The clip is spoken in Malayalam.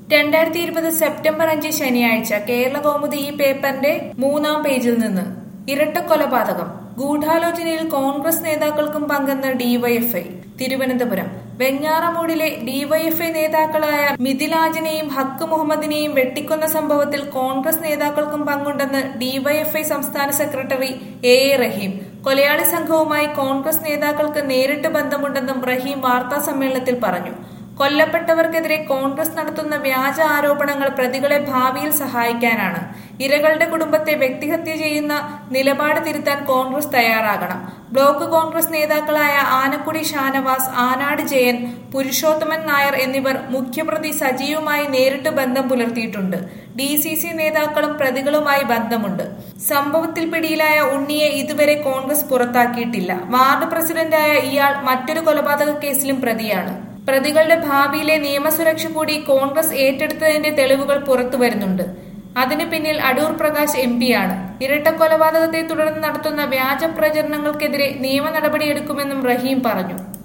രണ്ടായിരത്തി ഇരുപത് സെപ്റ്റംബർ അഞ്ച് ശനിയാഴ്ച കേരള കൗമുദി ഈ പേപ്പറിന്റെ മൂന്നാം പേജിൽ നിന്ന് ഇരട്ട കൊലപാതകം ഗൂഢാലോചനയിൽ കോൺഗ്രസ് നേതാക്കൾക്കും പങ്കെന്ന ഡിവൈഎഫ്ഐ തിരുവനന്തപുരം വെഞ്ഞാറമൂടിലെ ഡിവൈഎഫ്ഐ നേതാക്കളായ മിഥിലാജിനെയും ഹക്ക് മുഹമ്മദിനെയും വെട്ടിക്കൊന്ന സംഭവത്തിൽ കോൺഗ്രസ് നേതാക്കൾക്കും പങ്കുണ്ടെന്ന് ഡിവൈഎഫ്ഐ സംസ്ഥാന സെക്രട്ടറി എ എ റഹീം കൊലയാളി സംഘവുമായി കോൺഗ്രസ് നേതാക്കൾക്ക് നേരിട്ട് ബന്ധമുണ്ടെന്നും റഹീം വാർത്താ സമ്മേളനത്തിൽ പറഞ്ഞു കൊല്ലപ്പെട്ടവർക്കെതിരെ കോൺഗ്രസ് നടത്തുന്ന വ്യാജ ആരോപണങ്ങൾ പ്രതികളെ ഭാവിയിൽ സഹായിക്കാനാണ് ഇരകളുടെ കുടുംബത്തെ വ്യക്തിഹത്യ ചെയ്യുന്ന നിലപാട് തിരുത്താൻ കോൺഗ്രസ് തയ്യാറാകണം ബ്ലോക്ക് കോൺഗ്രസ് നേതാക്കളായ ആനക്കുടി ഷാനവാസ് ആനാട് ജയൻ പുരുഷോത്തമൻ നായർ എന്നിവർ മുഖ്യപ്രതി സജീവുമായി നേരിട്ട് ബന്ധം പുലർത്തിയിട്ടുണ്ട് ഡി സി സി നേതാക്കളും പ്രതികളുമായി ബന്ധമുണ്ട് സംഭവത്തിൽ പിടിയിലായ ഉണ്ണിയെ ഇതുവരെ കോൺഗ്രസ് പുറത്താക്കിയിട്ടില്ല വാർഡ് പ്രസിഡന്റായ ഇയാൾ മറ്റൊരു കൊലപാതക കേസിലും പ്രതിയാണ് പ്രതികളുടെ ഭാവിയിലെ നിയമസുരക്ഷ കൂടി കോൺഗ്രസ് ഏറ്റെടുത്തതിന്റെ തെളിവുകൾ പുറത്തുവരുന്നുണ്ട് അതിനു പിന്നിൽ അടൂർ പ്രകാശ് എം പിയാണ് ഇരട്ടക്കൊലപാതകത്തെ തുടർന്ന് നടത്തുന്ന വ്യാജ പ്രചരണങ്ങൾക്കെതിരെ നിയമ നടപടിയെടുക്കുമെന്നും റഹീം പറഞ്ഞു